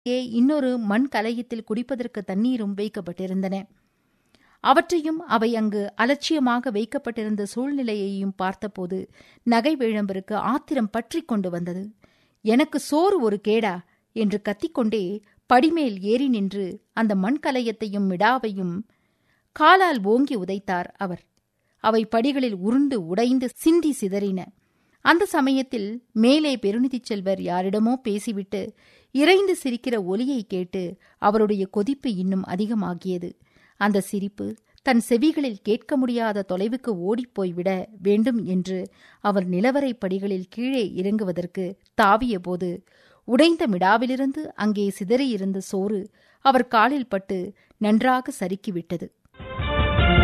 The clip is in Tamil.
இன்னொரு மண் கலயத்தில் குடிப்பதற்கு தண்ணீரும் வைக்கப்பட்டிருந்தன அவற்றையும் அவை அங்கு அலட்சியமாக வைக்கப்பட்டிருந்த சூழ்நிலையையும் பார்த்தபோது நகை வேழம்பருக்கு ஆத்திரம் பற்றி கொண்டு வந்தது எனக்கு சோறு ஒரு கேடா என்று கத்திக்கொண்டே படிமேல் ஏறி நின்று அந்த மண்கலயத்தையும் மிடாவையும் காலால் ஓங்கி உதைத்தார் அவர் அவை படிகளில் உருண்டு உடைந்து சிந்தி சிதறின அந்த சமயத்தில் மேலே பெருநிதிச் செல்வர் யாரிடமோ பேசிவிட்டு இறைந்து சிரிக்கிற ஒலியை கேட்டு அவருடைய கொதிப்பு இன்னும் அதிகமாகியது அந்த சிரிப்பு தன் செவிகளில் கேட்க முடியாத தொலைவுக்கு ஓடிப்போய்விட வேண்டும் என்று அவர் நிலவரை படிகளில் கீழே இறங்குவதற்கு தாவியபோது உடைந்த மிடாவிலிருந்து அங்கே சிதறியிருந்த சோறு அவர் காலில் பட்டு நன்றாக சறுக்கிவிட்டது